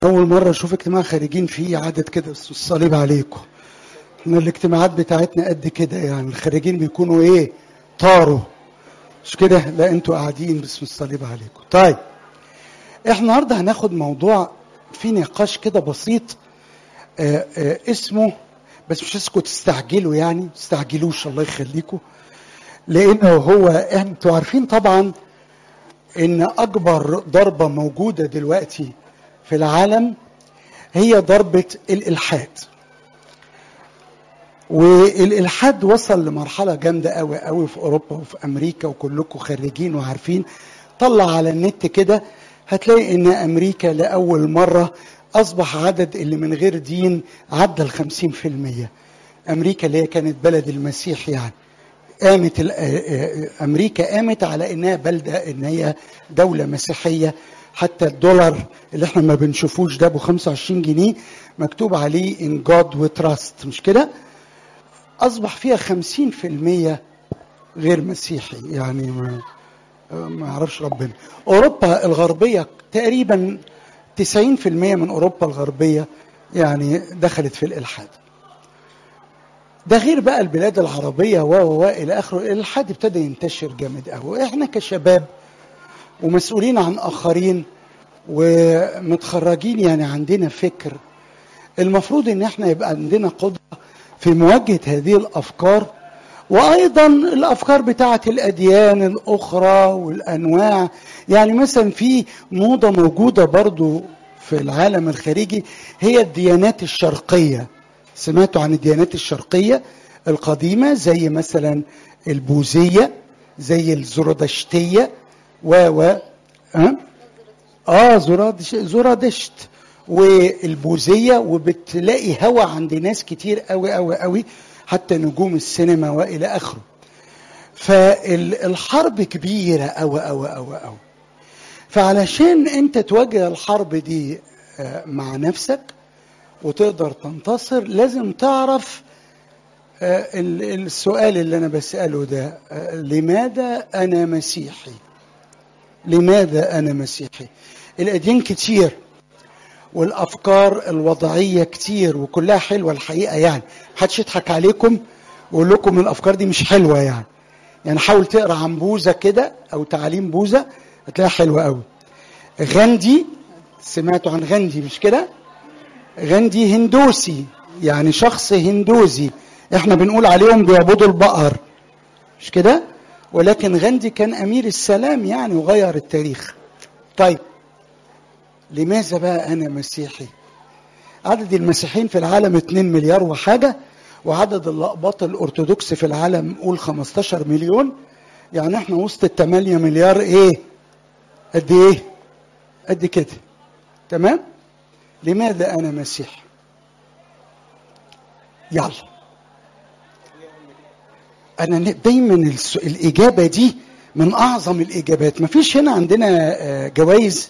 أول مرة أشوف اجتماع خارجين فيه عدد كده بس الصليب عليكم. إحنا الاجتماعات بتاعتنا قد كده يعني الخارجين بيكونوا إيه؟ طاروا. مش كده؟ لا أنتوا قاعدين باسم الصليب عليكم. طيب. إحنا النهارده هناخد موضوع فيه نقاش كده بسيط آآ آآ اسمه بس مش عايزكم تستعجلوا يعني، ما تستعجلوش الله يخليكم. لأنه هو أنتوا عارفين طبعًا إن أكبر ضربة موجودة دلوقتي في العالم هي ضربة الإلحاد والإلحاد وصل لمرحلة جامدة قوي قوي في أوروبا وفي أمريكا وكلكم خريجين وعارفين طلع على النت كده هتلاقي إن أمريكا لأول مرة أصبح عدد اللي من غير دين عدى الخمسين في المية أمريكا اللي هي كانت بلد المسيح يعني قامت أمريكا قامت على إنها بلدة إن هي دولة مسيحية حتى الدولار اللي احنا ما بنشوفوش ده ب 25 جنيه مكتوب عليه ان جاد وتراست مش كده؟ اصبح فيها 50% غير مسيحي يعني ما ما يعرفش ربنا. اوروبا الغربيه تقريبا 90% من اوروبا الغربيه يعني دخلت في الالحاد. ده غير بقى البلاد العربيه و و الى اخره الالحاد ابتدى ينتشر جامد قوي احنا كشباب ومسؤولين عن اخرين ومتخرجين يعني عندنا فكر المفروض ان احنا يبقى عندنا قدره في مواجهه هذه الافكار وايضا الافكار بتاعه الاديان الاخرى والانواع يعني مثلا في موضه موجوده برضو في العالم الخارجي هي الديانات الشرقيه سمعتوا عن الديانات الشرقيه القديمه زي مثلا البوذيه زي الزرادشتيه و و اه, آه زرادش زرادشت والبوذيه وبتلاقي هوى عند ناس كتير قوي قوي قوي حتى نجوم السينما والى اخره فالحرب كبيره قوي قوي قوي قوي فعلشان انت تواجه الحرب دي مع نفسك وتقدر تنتصر لازم تعرف السؤال اللي انا بساله ده لماذا انا مسيحي لماذا انا مسيحي الاديان كتير والافكار الوضعيه كتير وكلها حلوه الحقيقه يعني محدش يضحك عليكم ويقول لكم الافكار دي مش حلوه يعني يعني حاول تقرا عن بوذا كده او تعاليم بوذا هتلاقيها حلوه قوي غاندي سمعتوا عن غاندي مش كده غاندي هندوسي يعني شخص هندوسي احنا بنقول عليهم بيعبدوا البقر مش كده ولكن غاندي كان امير السلام يعني وغير التاريخ طيب لماذا بقى انا مسيحي عدد المسيحيين في العالم 2 مليار وحاجه وعدد الاقباط الارثوذكس في العالم قول 15 مليون يعني احنا وسط ال 8 مليار ايه قد ايه قد كده تمام لماذا انا مسيحي يلا انا دايما الاجابه دي من اعظم الاجابات مفيش هنا عندنا جوائز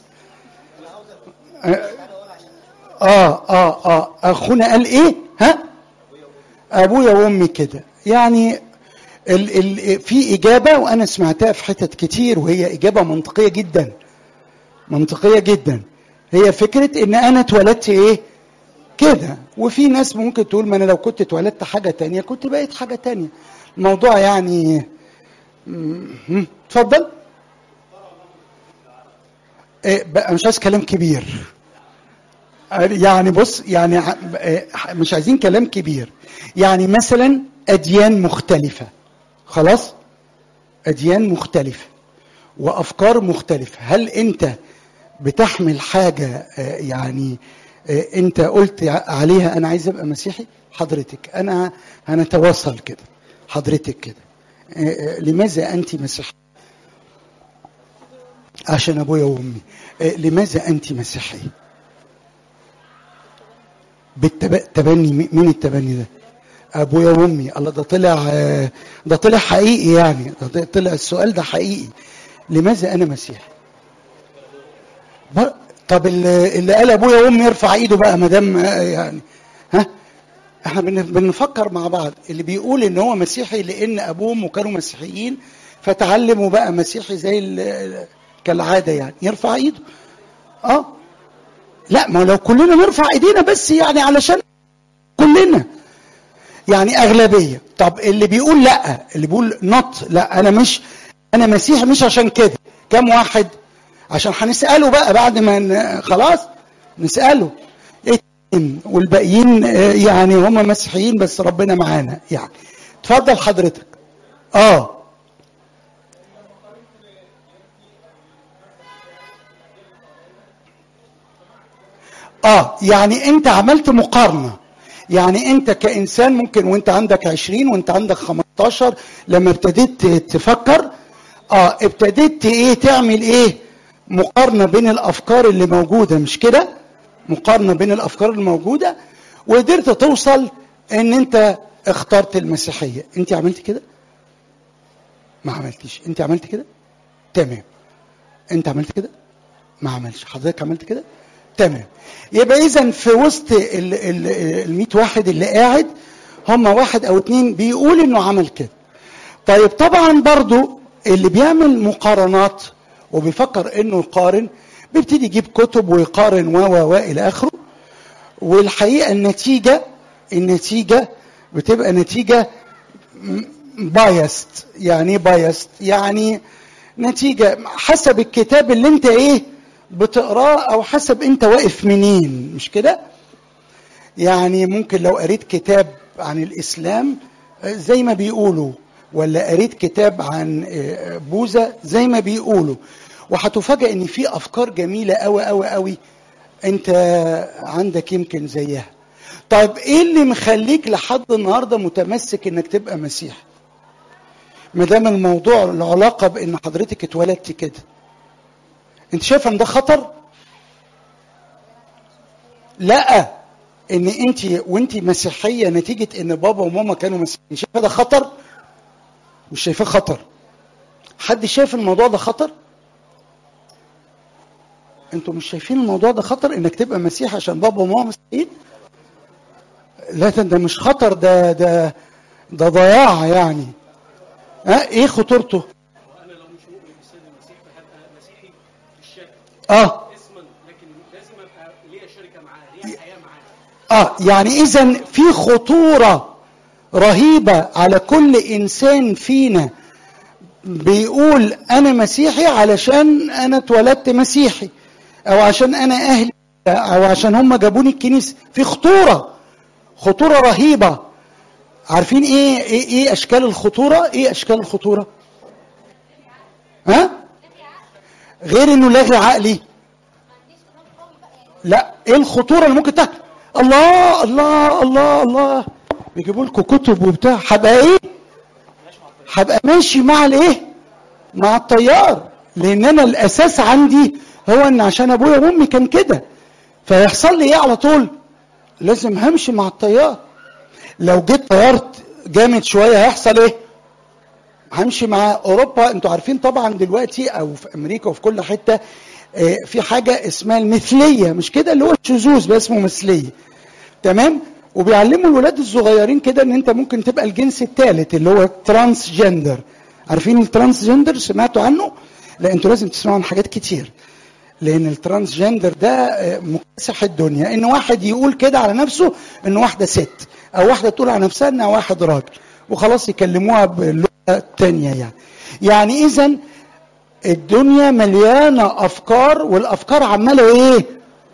اه اه اه اخونا قال ايه ها ابويا وامي كده يعني ال ال في اجابه وانا سمعتها في حتت كتير وهي اجابه منطقيه جدا منطقيه جدا هي فكره ان انا اتولدت ايه كده وفي ناس ممكن تقول ما انا لو كنت اتولدت حاجه تانية كنت بقيت حاجه تانية الموضوع يعني اتفضل إيه بقى مش عايز كلام كبير يعني بص يعني مش عايزين كلام كبير يعني مثلا اديان مختلفه خلاص اديان مختلفه وافكار مختلفه هل انت بتحمل حاجه يعني انت قلت عليها انا عايز ابقى مسيحي حضرتك انا هنتواصل كده حضرتك كده لماذا انت مسيحي عشان ابويا وامي لماذا انت مسيحي بالتبني مين التبني ده ابويا وامي الله ده طلع ده طلع حقيقي يعني ده طلع السؤال ده حقيقي لماذا انا مسيحي طب اللي قال ابويا وامي يرفع ايده بقى ما دام يعني ها احنا بنفكر مع بعض اللي بيقول ان هو مسيحي لان ابوه وامه كانوا مسيحيين فتعلم وبقى مسيحي زي كالعاده يعني يرفع ايده اه لا ما لو كلنا نرفع ايدينا بس يعني علشان كلنا يعني اغلبيه طب اللي بيقول لا اللي بيقول نط لا انا مش انا مسيحي مش عشان كده كم واحد عشان هنساله بقى بعد ما ن- خلاص نساله اتنين والباقيين آه، يعني هم مسيحيين بس ربنا معانا يعني اتفضل حضرتك اه اه يعني انت عملت مقارنه يعني انت كانسان ممكن وانت عندك 20 وانت عندك 15 لما ابتديت تفكر اه ابتديت ايه تعمل ايه مقارنه بين الافكار اللي موجوده مش كده مقارنه بين الافكار الموجوده وقدرت توصل ان انت اخترت المسيحيه انت عملت كده ما عملتيش انت عملت كده تمام انت عملت كده ما عملش حضرتك عملت كده تمام يبقى اذا في وسط ال ال ال 100 واحد اللي قاعد هم واحد او اتنين بيقول انه عمل كده طيب طبعا برضو اللي بيعمل مقارنات وبيفكر انه يقارن بيبتدي يجيب كتب ويقارن و و و الى اخره والحقيقه النتيجه النتيجه بتبقى نتيجه بايست يعني ايه بايست يعني نتيجه حسب الكتاب اللي انت ايه بتقراه او حسب انت واقف منين مش كده يعني ممكن لو قريت كتاب عن الاسلام آه، زي ما بيقولوا ولا قريت كتاب عن آه، بوذا زي ما بيقولوا وهتفاجئ ان في افكار جميله قوي قوي قوي انت عندك يمكن زيها طيب ايه اللي مخليك لحد النهارده متمسك انك تبقى مسيح ما دام الموضوع له علاقه بان حضرتك اتولدت كده انت شايف ان ده خطر لا ان انت وانت مسيحيه نتيجه ان بابا وماما كانوا مسيحيين شايفه ده خطر مش شايفاه خطر حد شايف الموضوع ده خطر انتوا مش شايفين الموضوع ده خطر انك تبقى مسيحي عشان بابا وماما مسيحيين لا ده ده مش خطر ده ده ده ضياع يعني ها ايه خطورته وانا لو مش مؤمن بالسيد المسيح فهبقى مسيحي في الشكل اه اسما لكن لازم ابقى ليا شركه معاه ليا حياه معاه اه يعني اذا في خطوره رهيبه على كل انسان فينا بيقول انا مسيحي علشان انا اتولدت مسيحي او عشان انا اهلي او عشان هم جابوني الكنيسه في خطوره خطوره رهيبه عارفين ايه ايه, إيه اشكال الخطوره ايه اشكال الخطوره ها غير انه لاغي عقلي لا ايه الخطوره اللي ممكن تحت الله الله الله الله بيجيبوا لكم كتب وبتاع هبقى ايه هبقى ماشي مع الايه مع التيار لان انا الاساس عندي هو ان عشان ابويا وامي كان كده فيحصل لي ايه على طول لازم همشي مع التيار لو جيت طيرت جامد شويه هيحصل ايه همشي مع اوروبا انتوا عارفين طبعا دلوقتي او في امريكا وفي كل حته آه، في حاجه اسمها المثليه مش كده اللي هو الشذوذ بقى اسمه مثليه تمام وبيعلموا الولاد الصغيرين كده ان انت ممكن تبقى الجنس الثالث اللي هو ترانس جندر عارفين الترانس جندر سمعتوا عنه لا انتوا لازم تسمعوا عن حاجات كتير لان الترانس جندر ده آه، مكتسح الدنيا ان واحد يقول كده على نفسه ان واحده ست او واحده تقول على نفسها انها واحد راجل وخلاص يكلموها باللغه الثانيه يعني يعني اذا الدنيا مليانه افكار والافكار عماله ايه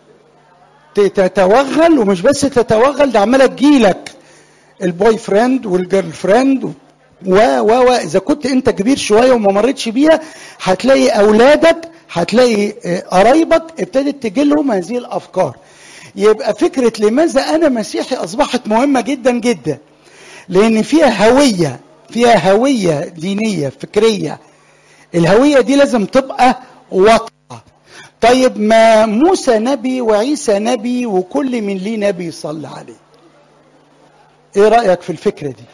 تتوغل ومش بس تتوغل ده عماله تجيلك البوي فريند والجيرل فريند و و و اذا كنت انت كبير شويه وما مريتش بيها هتلاقي اولادك هتلاقي آه، قرايبك ابتدت تجي لهم هذه الافكار يبقى فكره لماذا انا مسيحي اصبحت مهمه جدا جدا لان فيها هويه فيها هويه دينيه فكريه الهويه دي لازم تبقى واضحه طيب ما موسى نبي وعيسى نبي وكل من ليه نبي يصلي عليه ايه رايك في الفكره دي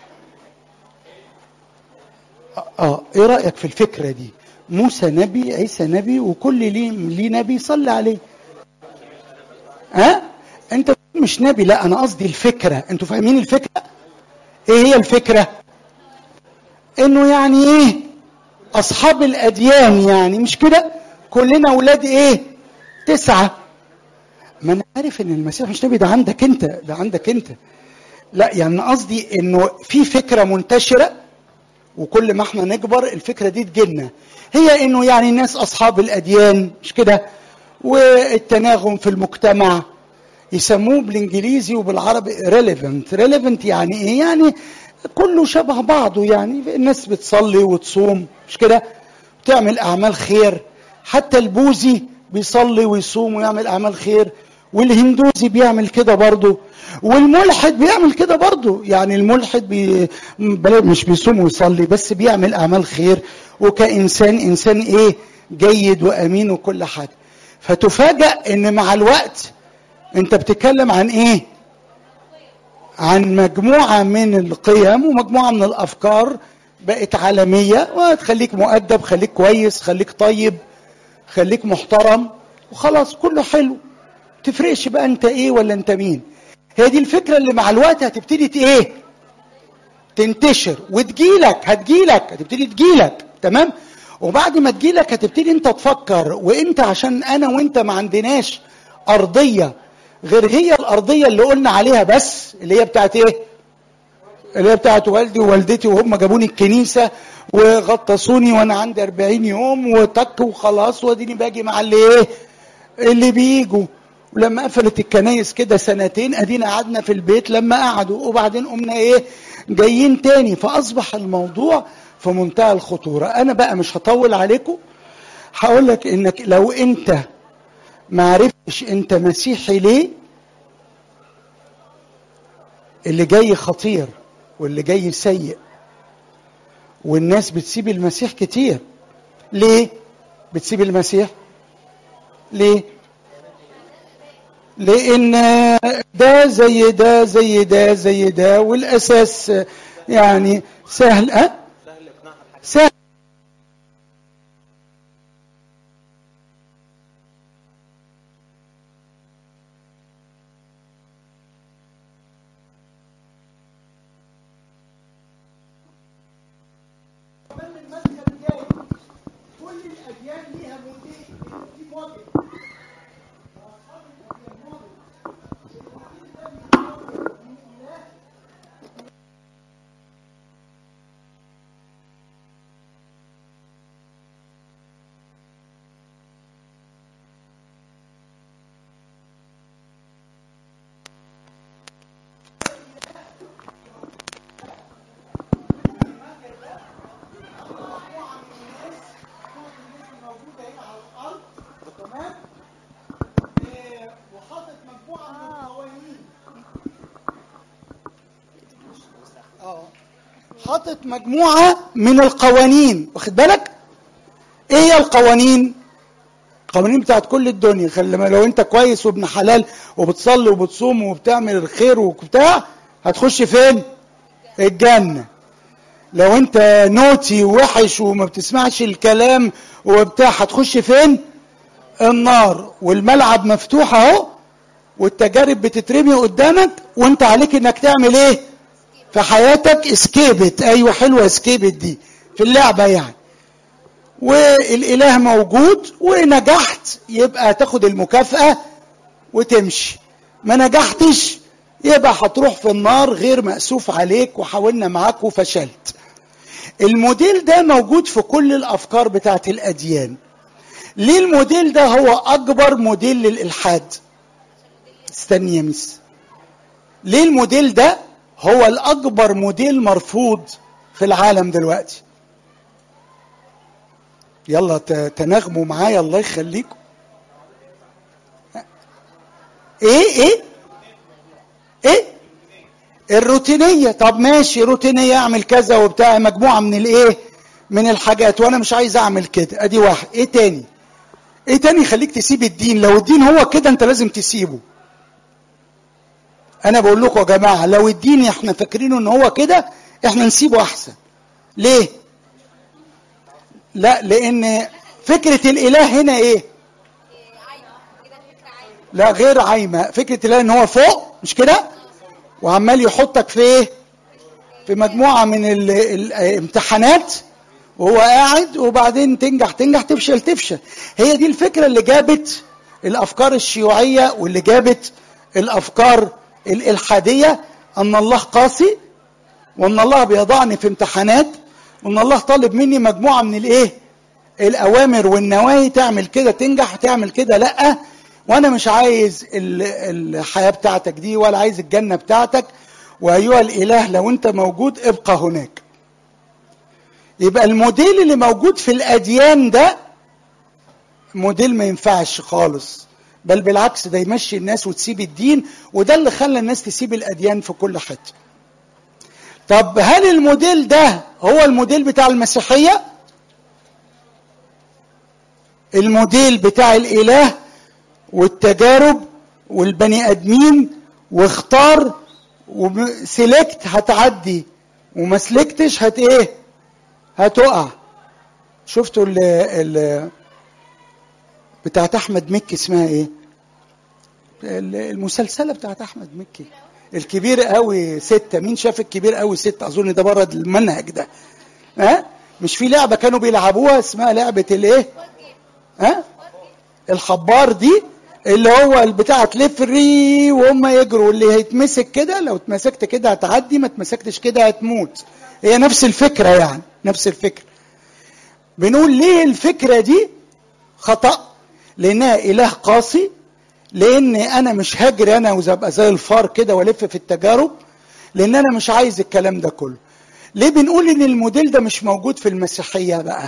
اه ايه رايك في الفكره دي موسى نبي عيسى نبي وكل ليه ليه نبي يصلي عليه ها انت مش نبي لا انا قصدي الفكره انتوا فاهمين الفكره ايه هي الفكره انه يعني ايه اصحاب الاديان يعني مش كده كلنا اولاد ايه تسعه ما انا عارف ان المسيح مش نبي ده عندك انت ده عندك انت لا يعني قصدي انه في فكره منتشره وكل ما احنا نكبر الفكره دي تجيلنا هي انه يعني الناس اصحاب الاديان مش كده والتناغم في المجتمع يسموه بالانجليزي وبالعربي ريليفنت ريليفنت يعني ايه يعني كله شبه بعضه يعني الناس بتصلي وتصوم مش كده تعمل اعمال خير حتى البوذي بيصلي ويصوم ويعمل اعمال خير والهندوسي بيعمل كده برضه والملحد بيعمل كده برضه يعني الملحد بي مش بيصوم ويصلي بس بيعمل اعمال خير وكانسان انسان ايه جيد وامين وكل حاجه فتفاجأ ان مع الوقت انت بتتكلم عن ايه عن مجموعة من القيم ومجموعة من الافكار بقت عالمية وتخليك مؤدب خليك كويس خليك طيب خليك محترم وخلاص كله حلو تفرقش بقى انت ايه ولا انت مين هي دي الفكرة اللي مع الوقت هتبتدي ايه تنتشر وتجيلك هتجيلك هتبتدي تجيلك تمام وبعد ما تجيلك هتبتدي انت تفكر وانت عشان انا وانت ما عندناش ارضيه غير هي الارضيه اللي قلنا عليها بس اللي هي بتاعت ايه اللي هي بتاعت والدي ووالدتي وهم جابوني الكنيسه وغطسوني وانا عندي 40 يوم وتك وخلاص واديني باجي مع اللي ايه اللي بيجوا ولما قفلت الكنايس كده سنتين ادينا قعدنا في البيت لما قعدوا وبعدين قمنا ايه جايين تاني فاصبح الموضوع في منتهى الخطوره انا بقى مش هطول عليكم هقول لك انك لو انت ما عرفتش انت مسيحي ليه اللي جاي خطير واللي جاي سيء والناس بتسيب المسيح كتير ليه بتسيب المسيح ليه لان ده زي ده زي ده زي ده والاساس يعني سهل أه؟ سهل حاطط مجموعة من القوانين واخد بالك ايه هي القوانين القوانين بتاعت كل الدنيا خلي لو انت كويس وابن حلال وبتصلي وبتصوم وبتعمل الخير وبتاع هتخش فين الجنة لو انت نوتي ووحش وما بتسمعش الكلام وبتاع هتخش فين النار والملعب مفتوح اهو والتجارب بتترمي قدامك وانت عليك انك تعمل ايه في حياتك اسكيبت ايوه حلوه اسكيبت دي في اللعبه يعني والاله موجود ونجحت يبقى تاخد المكافاه وتمشي ما نجحتش يبقى هتروح في النار غير مأسوف عليك وحاولنا معاك وفشلت الموديل ده موجود في كل الافكار بتاعت الاديان ليه الموديل ده هو اكبر موديل للالحاد استني يا ميس ليه الموديل ده هو الاكبر موديل مرفوض في العالم دلوقتي يلا تناغموا معايا الله يخليكم ايه ايه ايه الروتينيه طب ماشي روتينيه اعمل كذا وبتاع مجموعه من الايه من الحاجات وانا مش عايز اعمل كده ادي واحد ايه تاني ايه تاني يخليك تسيب الدين لو الدين هو كده انت لازم تسيبه انا بقول لكم يا جماعه لو الدين احنا فاكرينه ان هو كده احنا نسيبه احسن ليه لا لان فكره الاله هنا ايه لا غير عايمه فكره الاله ان هو فوق مش كده وعمال يحطك في ايه في مجموعه من الامتحانات وهو قاعد وبعدين تنجح تنجح تفشل تفشل هي دي الفكره اللي جابت الافكار الشيوعيه واللي جابت الافكار الالحاديه ان الله قاسي وان الله بيضعني في امتحانات وان الله طالب مني مجموعه من الايه الاوامر والنواهي تعمل كده تنجح تعمل كده لا وانا مش عايز الحياه بتاعتك دي ولا عايز الجنه بتاعتك وايها الاله لو انت موجود ابقى هناك يبقى الموديل اللي موجود في الاديان ده موديل ما ينفعش خالص بل بالعكس ده يمشي الناس وتسيب الدين وده اللي خلى الناس تسيب الاديان في كل حته طب هل الموديل ده هو الموديل بتاع المسيحيه الموديل بتاع الاله والتجارب والبني ادمين واختار وسلكت هتعدي وما سلكتش هت ايه هتقع شفتوا ال ال بتاعت احمد مكي اسمها ايه المسلسله بتاعت احمد مكي الكبير قوي ستة مين شاف الكبير قوي ستة اظن ده بره المنهج ده ها مش في لعبه كانوا بيلعبوها اسمها لعبه الايه ها الخبار دي اللي هو البتاع تلف ري وهم يجروا اللي هيتمسك كده لو اتمسكت كده هتعدي ما اتمسكتش كده هتموت هي نفس الفكره يعني نفس الفكره بنقول ليه الفكره دي خطا لانها اله قاسي لان انا مش هجري انا وابقى زي الفار كده والف في التجارب لان انا مش عايز الكلام ده كله ليه بنقول ان الموديل ده مش موجود في المسيحيه بقى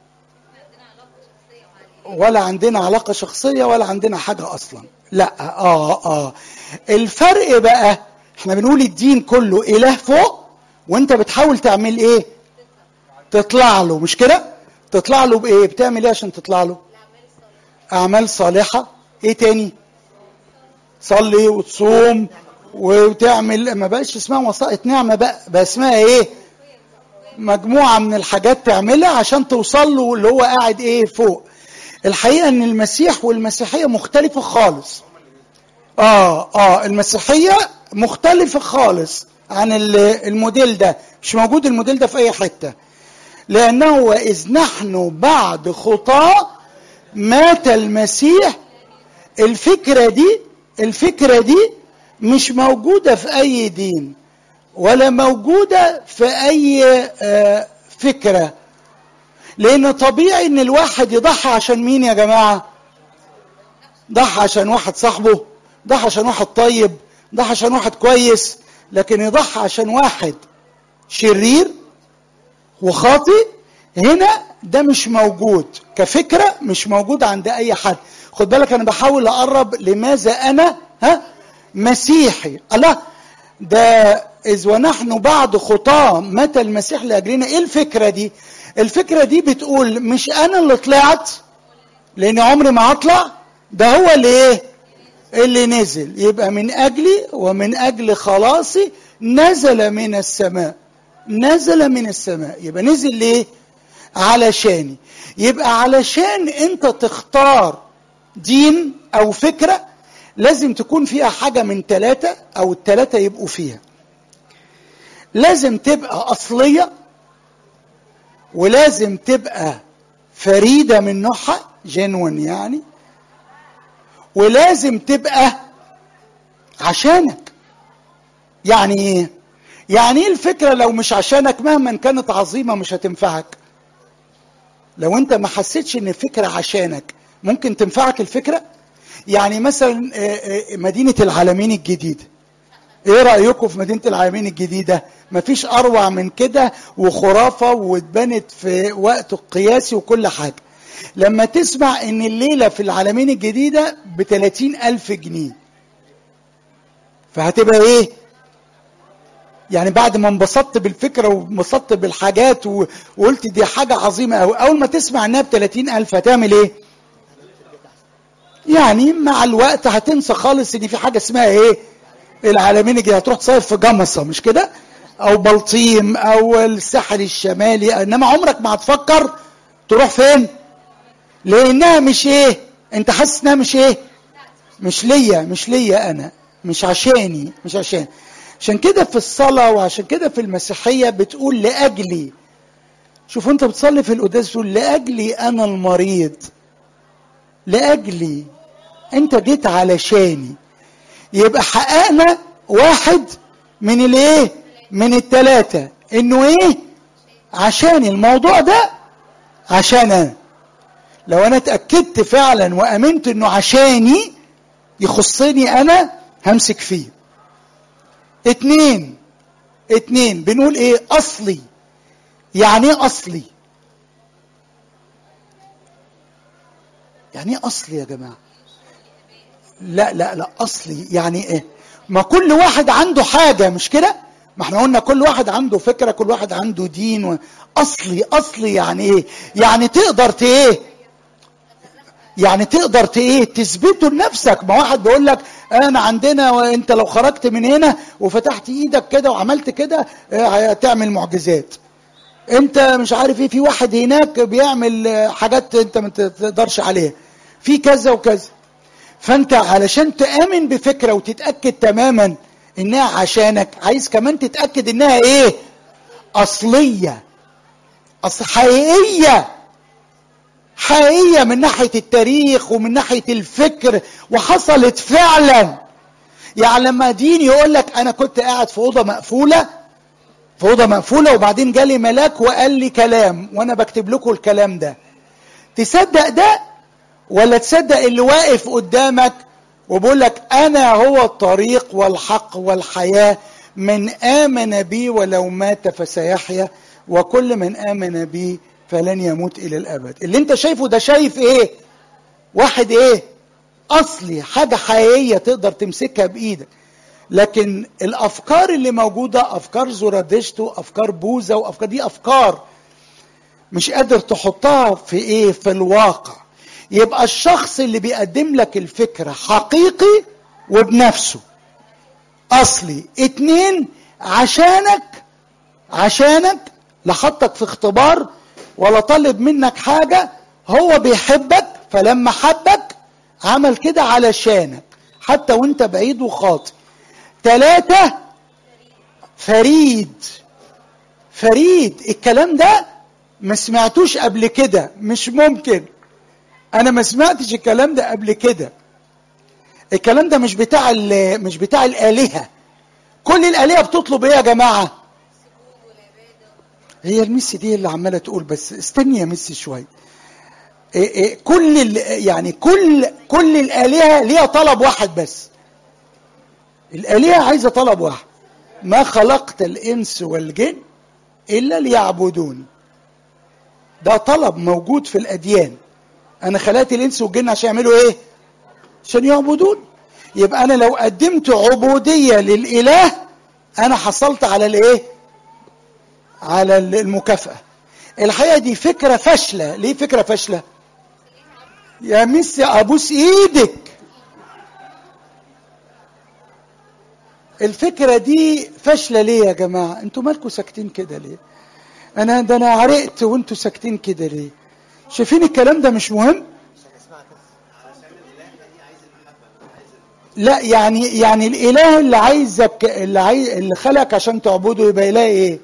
ولا عندنا علاقه شخصيه ولا عندنا حاجه اصلا لا اه اه الفرق بقى احنا بنقول الدين كله اله فوق وانت بتحاول تعمل ايه تطلع له مش كده تطلع له بايه بتعمل ايه عشان تطلع له اعمال صالحه ايه تاني تصلي وتصوم وتعمل ما بقاش اسمها وسائط نعمه بقى بقى اسمها ايه مجموعه من الحاجات تعملها عشان توصل له اللي هو قاعد ايه فوق الحقيقه ان المسيح والمسيحيه مختلفه خالص اه اه المسيحيه مختلفه خالص عن الموديل ده مش موجود الموديل ده في اي حته لانه واذ نحن بعد خطاه مات المسيح الفكره دي الفكره دي مش موجوده في اي دين ولا موجوده في اي آه فكره لان طبيعي ان الواحد يضحي عشان مين يا جماعه ضحى عشان واحد صاحبه ضحى عشان واحد طيب ضحى عشان واحد كويس لكن يضحي عشان واحد شرير وخاطئ هنا ده مش موجود كفكرة مش موجود عند أي حد خد بالك أنا بحاول أقرب لماذا أنا ها مسيحي الله ده إذ ونحن بعد خطاة متى المسيح لأجلنا إيه الفكرة دي الفكرة دي بتقول مش أنا اللي طلعت لأن عمري ما هطلع ده هو اللي إيه اللي نزل يبقى من أجلي ومن أجل خلاصي نزل من السماء نزل من السماء يبقى نزل ليه علشاني يبقى علشان انت تختار دين او فكرة لازم تكون فيها حاجة من ثلاثة او الثلاثة يبقوا فيها لازم تبقى اصلية ولازم تبقى فريدة من نوعها جنون يعني ولازم تبقى عشانك يعني ايه يعني ايه الفكره لو مش عشانك مهما كانت عظيمه مش هتنفعك لو انت ما حسيتش ان الفكره عشانك ممكن تنفعك الفكره يعني مثلا مدينه العالمين الجديده ايه رايكم في مدينه العالمين الجديده مفيش اروع من كده وخرافه واتبنت في وقت القياسي وكل حاجه لما تسمع ان الليله في العالمين الجديده ب ألف جنيه فهتبقى ايه يعني بعد ما انبسطت بالفكره وانبسطت بالحاجات وقلت دي حاجه عظيمه قوي اول ما تسمع انها ب ألف هتعمل ايه يعني مع الوقت هتنسى خالص ان في حاجه اسمها ايه العالمين الجديده هتروح تصيف في جمصه مش كده او بلطيم او الساحل الشمالي انما عمرك ما هتفكر تروح فين لانها مش ايه انت حاسس انها مش ايه مش ليا مش ليا انا مش عشاني مش عشان عشان كده في الصلاة وعشان كده في المسيحية بتقول لأجلي شوف انت بتصلي في القداس تقول لأجلي أنا المريض لأجلي انت جيت علشاني يبقى حققنا واحد من الايه من التلاتة انه ايه عشان الموضوع ده عشان انا لو انا اتاكدت فعلا وامنت انه عشاني يخصني انا همسك فيه اتنين اتنين بنقول ايه اصلي يعني ايه اصلي يعني ايه اصلي يا جماعه لا لا لا اصلي يعني ايه ما كل واحد عنده حاجه مش كده ما احنا قلنا كل واحد عنده فكره كل واحد عنده دين و... اصلي اصلي يعني ايه يعني تقدر ت ايه يعني تقدر ت ايه تثبته لنفسك ما واحد بيقول لك انا عندنا وانت لو خرجت من هنا وفتحت ايدك كده وعملت كده اه، هتعمل معجزات انت مش عارف ايه في واحد هناك بيعمل اه، حاجات انت ما تقدرش عليها في كذا وكذا فانت علشان تامن بفكره وتتاكد تماما انها عشانك عايز كمان تتاكد انها ايه اصليه اصل حقيقيه حقيقيه من ناحيه التاريخ ومن ناحيه الفكر وحصلت فعلا يعني لما دين يقول لك انا كنت قاعد في اوضه مقفوله في اوضه مقفوله وبعدين جالي ملاك وقال لي كلام وانا بكتب لكم الكلام ده تصدق ده ولا تصدق اللي واقف قدامك وبيقول لك انا هو الطريق والحق والحياه من امن بي ولو مات فسيحيا وكل من امن بي فلن يموت الى الابد اللي انت شايفه ده شايف ايه واحد ايه اصلي حاجه حقيقيه تقدر تمسكها بايدك لكن الافكار اللي موجوده افكار زرادشتو افكار بوذا وافكار دي افكار مش قادر تحطها في ايه في الواقع يبقى الشخص اللي بيقدم لك الفكره حقيقي وبنفسه اصلي اتنين عشانك عشانك لا حطك في اختبار ولا طلب منك حاجة هو بيحبك فلما حبك عمل كده علشانك حتى وانت بعيد وخاطئ ثلاثة فريد فريد الكلام ده ما سمعتوش قبل كده مش ممكن انا ما سمعتش الكلام ده قبل كده الكلام ده مش بتاع مش بتاع الالهه كل الالهه بتطلب ايه يا جماعه هي الميسي دي اللي عماله تقول بس استني يا ميسي شويه إيه إيه كل ال- يعني كل كل الالهه ليها طلب واحد بس الالهه عايزه طلب واحد ما خلقت الانس والجن الا ليعبدوني ده طلب موجود في الاديان انا خلقت الانس والجن عشان يعملوا ايه عشان يعبدون يبقى انا لو قدمت عبوديه للاله انا حصلت على الايه على المكافاه الحقيقه دي فكره فاشله ليه فكره فاشله يا ميسي ابوس ايدك الفكره دي فاشله ليه يا جماعه انتوا مالكم ساكتين كده ليه انا ده انا عرقت وانتوا ساكتين كده ليه شايفين الكلام ده مش مهم لا يعني يعني الاله اللي عايزك اللي عايز اللي خلقك عشان تعبده يبقى اله ايه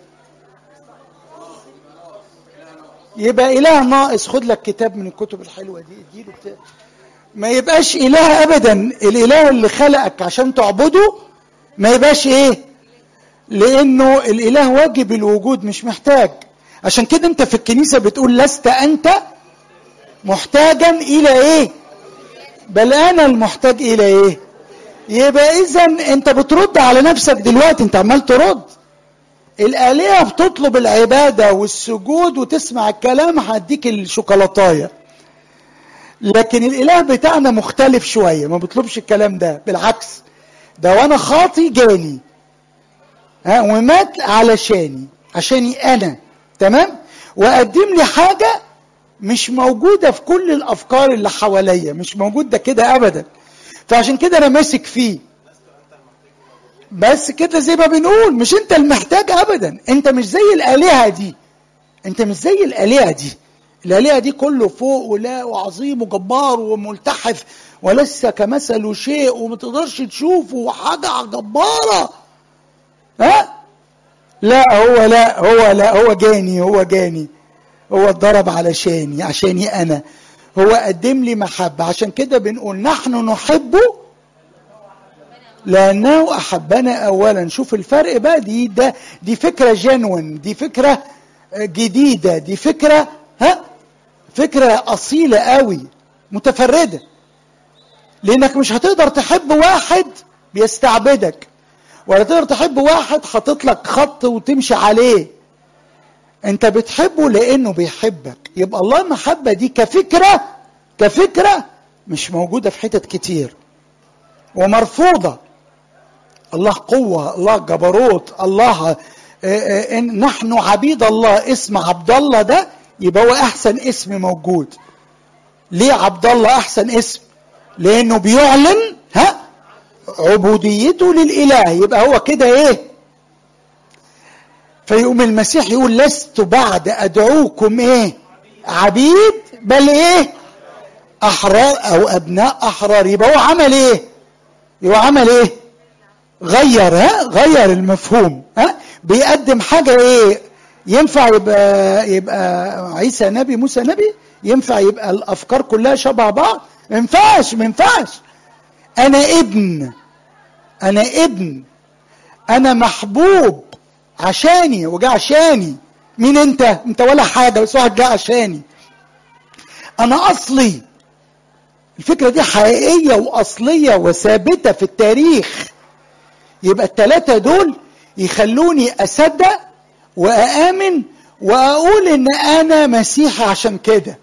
يبقى اله ناقص خد لك كتاب من الكتب الحلوه دي اديله كتاب ما يبقاش اله ابدا الاله اللي خلقك عشان تعبده ما يبقاش ايه لانه الاله واجب الوجود مش محتاج عشان كده انت في الكنيسه بتقول لست انت محتاجا الى ايه بل انا المحتاج الى ايه يبقى اذا انت بترد على نفسك دلوقتي انت عمال ترد الآلهة بتطلب العبادة والسجود وتسمع الكلام هديك الشوكولاتاية لكن الإله بتاعنا مختلف شوية ما بيطلبش الكلام ده بالعكس ده وأنا خاطي جاني ها ومات علشاني عشاني أنا تمام وقدم لي حاجة مش موجودة في كل الأفكار اللي حواليا مش موجود ده كده أبدا فعشان كده أنا ماسك فيه بس كده زي ما بنقول مش انت المحتاج ابدا انت مش زي الالهه دي انت مش زي الالهه دي الالهه دي كله فوق ولا وعظيم وجبار وملتحف ولسه كمثله شيء وما تقدرش تشوفه وحاجه جباره ها لا هو لا هو لا هو جاني هو جاني هو اتضرب علشاني عشاني انا هو قدم لي محبة عشان كده بنقول نحن نحبه لأنه أحبنا أولا شوف الفرق بقى دي ده دي فكرة جنون دي فكرة جديدة دي فكرة ها فكرة أصيلة قوي متفردة لأنك مش هتقدر تحب واحد بيستعبدك ولا تقدر تحب واحد حاطط لك خط وتمشي عليه انت بتحبه لانه بيحبك يبقى الله المحبة دي كفكرة كفكرة مش موجودة في حتت كتير ومرفوضة الله قوة الله جبروت الله إن نحن عبيد الله اسم عبد الله ده يبقى هو احسن اسم موجود ليه عبد الله احسن اسم لانه بيعلن ها عبوديته للاله يبقى هو كده ايه فيقوم المسيح يقول لست بعد ادعوكم ايه عبيد بل ايه احرار او ابناء احرار يبقى هو عمل ايه يبقى عمل ايه غير ها غير المفهوم ها بيقدم حاجه ايه ينفع يبقى يبقى عيسى نبي موسى نبي ينفع يبقى الافكار كلها شبه بعض ما ينفعش ما ينفعش انا ابن انا ابن انا محبوب عشاني وجاء عشاني مين انت انت ولا حاجه بس واحد جاء عشاني انا اصلي الفكره دي حقيقيه واصليه وثابته في التاريخ يبقى الثلاثه دول يخلوني اصدق واامن واقول ان انا مسيحي عشان كده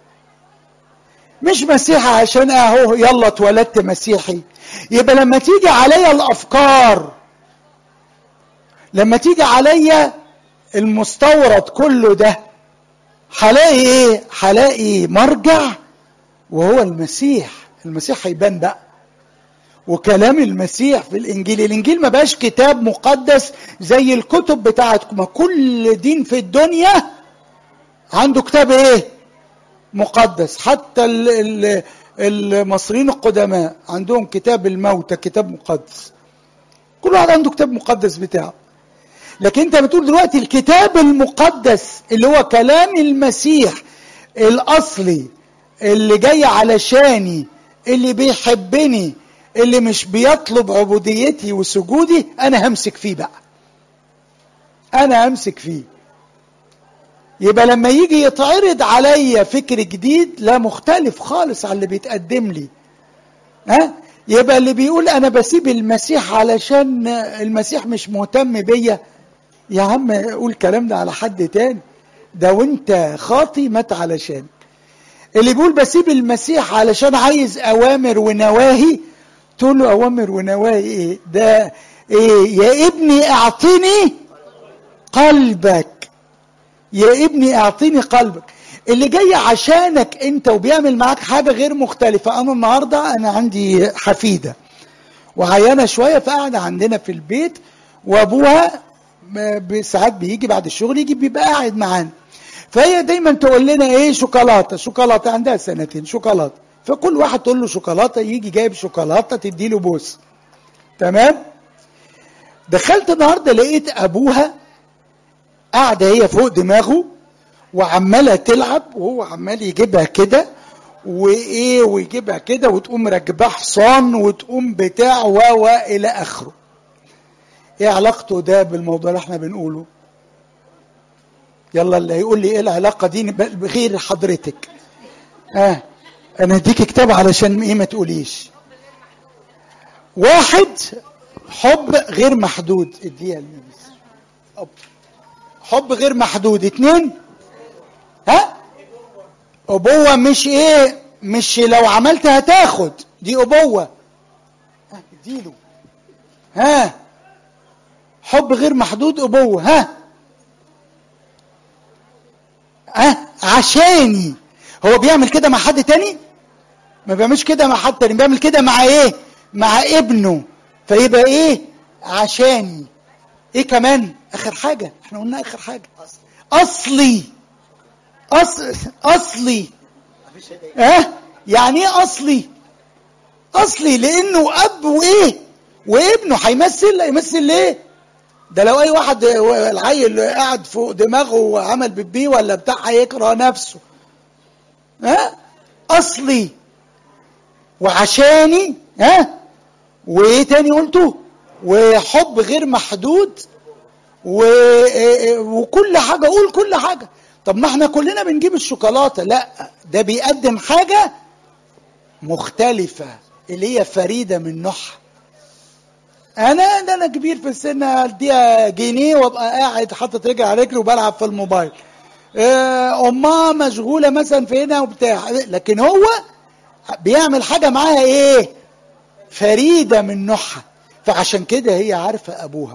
مش مسيحي عشان اهو يلا اتولدت مسيحي يبقى لما تيجي عليا الافكار لما تيجي عليا المستورد كله ده هلاقي ايه هلاقي مرجع وهو المسيح المسيح هيبان بقى وكلام المسيح في الانجيل الانجيل ما بقاش كتاب مقدس زي الكتب بتاعتكم كل دين في الدنيا عنده كتاب ايه مقدس حتى ال ال المصريين القدماء عندهم كتاب الموتى كتاب مقدس كل واحد عنده كتاب مقدس بتاعه لكن انت بتقول دلوقتي الكتاب المقدس اللي هو كلام المسيح الاصلي اللي جاي علشاني اللي بيحبني اللي مش بيطلب عبوديتي وسجودي انا همسك فيه بقى انا همسك فيه يبقى لما يجي يتعرض عليا فكر جديد لا مختلف خالص عن اللي بيتقدم لي ها يبقى اللي بيقول انا بسيب المسيح علشان المسيح مش مهتم بيا يا عم قول الكلام ده على حد تاني ده وانت خاطي مات علشان اللي بيقول بسيب المسيح علشان عايز اوامر ونواهي تقول له اوامر ونواهي ايه ده ايه يا ابني اعطني قلبك يا ابني اعطيني قلبك اللي جاي عشانك انت وبيعمل معاك حاجه غير مختلفه انا النهارده انا عندي حفيده وعيانه شويه فقاعده عندنا في البيت وابوها ساعات بيجي بعد الشغل يجي بيبقى قاعد معانا فهي دايما تقول لنا ايه شوكولاته شوكولاته عندها سنتين شوكولاته فكل واحد تقول له شوكولاته يجي جايب شوكولاته تدي له بوس تمام دخلت النهارده لقيت ابوها قاعده هي فوق دماغه وعماله تلعب وهو عمال يجيبها كده وايه ويجيبها كده وتقوم راكباه حصان وتقوم بتاع و و الى اخره ايه علاقته ده بالموضوع اللي احنا بنقوله يلا اللي هيقول لي ايه العلاقه دي بغير حضرتك اه انا اديك كتاب علشان ايه ما تقوليش واحد حب غير محدود اديها حب حب غير محدود اتنين ها ابوه مش ايه مش لو عملت هتاخد دي ابوه ها اديله ها حب غير محدود ابوه ها ها عشاني هو بيعمل كده مع حد تاني ما بيعملش كده مع حد تاني بيعمل كده مع ايه مع ابنه فيبقى ايه عشاني ايه كمان اخر حاجه احنا قلنا اخر حاجه اصلي أص... اصلي اه يعني ايه اصلي اصلي لانه اب وايه وابنه هيمثل هيمثل ليه ده لو اي واحد العيل قاعد فوق دماغه وعمل بيبي ولا بتاع هيكره نفسه ها اصلي وعشاني ها وايه تاني قلته وحب غير محدود و... وكل حاجه قول كل حاجه طب ما احنا كلنا بنجيب الشوكولاته لا ده بيقدم حاجه مختلفه اللي هي فريده من نوعها انا ده انا كبير في السن اديها جنيه وابقى قاعد حاطط رجلي على رجلي وبلعب في الموبايل امها مشغوله مثلا في هنا وبتاع لكن هو بيعمل حاجه معاها ايه فريده من نوعها فعشان كده هي عارفه ابوها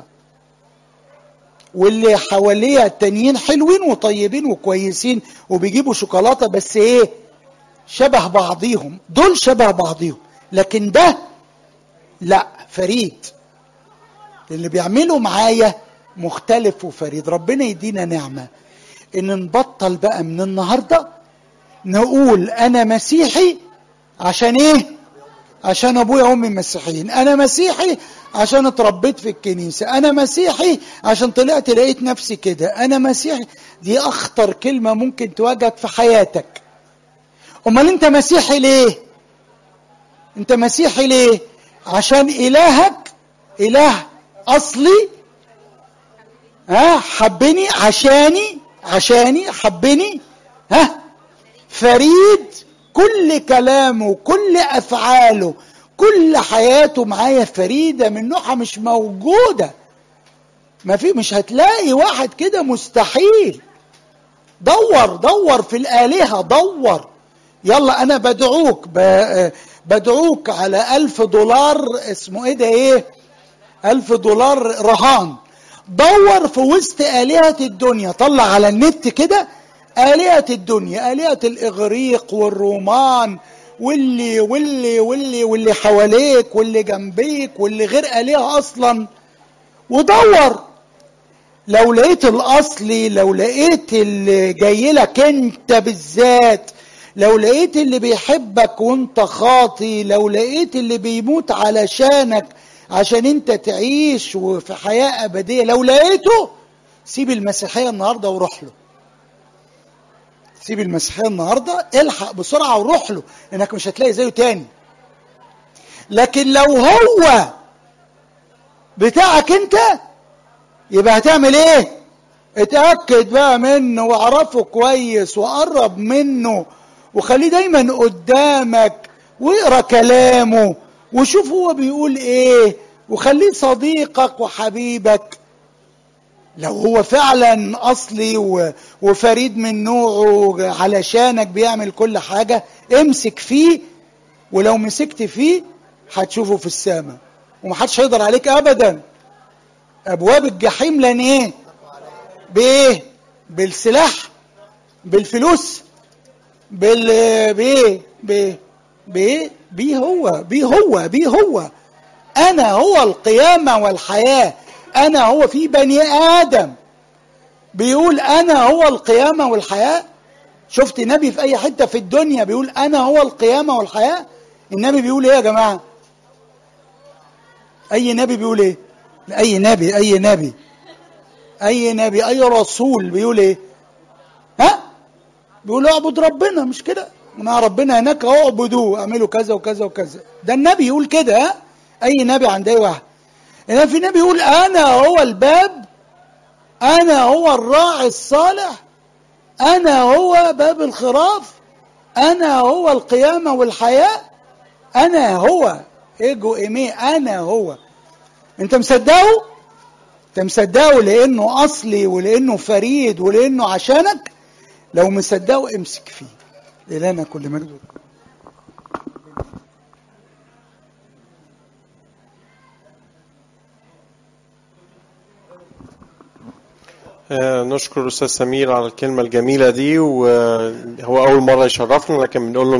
واللي حواليها التانيين حلوين وطيبين وكويسين وبيجيبوا شوكولاته بس ايه شبه بعضيهم دول شبه بعضيهم لكن ده لا فريد اللي بيعمله معايا مختلف وفريد ربنا يدينا نعمه ان نبطل بقى من النهارده نقول انا مسيحي عشان ايه عشان ابويا وامي مسيحيين انا مسيحي عشان اتربيت في الكنيسه انا مسيحي عشان طلعت لقيت نفسي كده انا مسيحي دي اخطر كلمه ممكن تواجهك في حياتك امال انت مسيحي ليه انت مسيحي ليه عشان الهك اله اصلي ها حبني عشاني عشاني حبني ها فريد كل كلامه كل افعاله كل حياته معايا فريده من نوعها مش موجوده ما في مش هتلاقي واحد كده مستحيل دور دور في الالهه دور يلا انا بدعوك بدعوك على ألف دولار اسمه ايه ده ايه ألف دولار رهان دور في وسط آلهة الدنيا طلع على النت كده آلهة الدنيا آلهة الإغريق والرومان واللي واللي واللي واللي حواليك واللي جنبيك واللي غير آلهة أصلا ودور لو لقيت الأصلي لو لقيت اللي جاي لك أنت بالذات لو لقيت اللي بيحبك وانت خاطي لو لقيت اللي بيموت علشانك عشان انت تعيش وفي حياة أبدية لو لقيته سيب المسيحية النهاردة وروح له سيب المسيحية النهاردة الحق بسرعة وروح له انك مش هتلاقي زيه تاني لكن لو هو بتاعك انت يبقى هتعمل ايه اتأكد بقى منه واعرفه كويس وقرب منه وخليه دايما قدامك واقرا كلامه وشوف هو بيقول ايه وخليه صديقك وحبيبك لو هو فعلا اصلي وفريد من نوعه علشانك بيعمل كل حاجة امسك فيه ولو مسكت فيه هتشوفه في السماء ومحدش هيقدر عليك ابدا ابواب الجحيم لان ايه بايه بالسلاح بالفلوس بال بايه بايه بايه بيه هو بيه هو بيه هو انا هو القيامه والحياه انا هو في بني ادم بيقول انا هو القيامه والحياه شفت نبي في اي حته في الدنيا بيقول انا هو القيامه والحياه النبي بيقول ايه يا جماعه اي نبي بيقول ايه اي نبي اي نبي اي نبي اي رسول بيقول ايه ها بيقول اعبد ربنا مش كده مع ربنا هناك اعبدوه اعملوا كذا وكذا وكذا ده النبي يقول كده ها اي نبي عند اي واحد انما في نبي يقول انا هو الباب انا هو الراعي الصالح انا هو باب الخراف انا هو القيامه والحياه انا هو ايجو ايمي انا هو انت مصدقه انت مصدقه لانه اصلي ولانه فريد ولانه عشانك لو مصدقه امسك فيه لنا كل مجد نشكر الاستاذ سمير على الكلمه الجميله دي وهو اول مره يشرفنا لكن بنقول له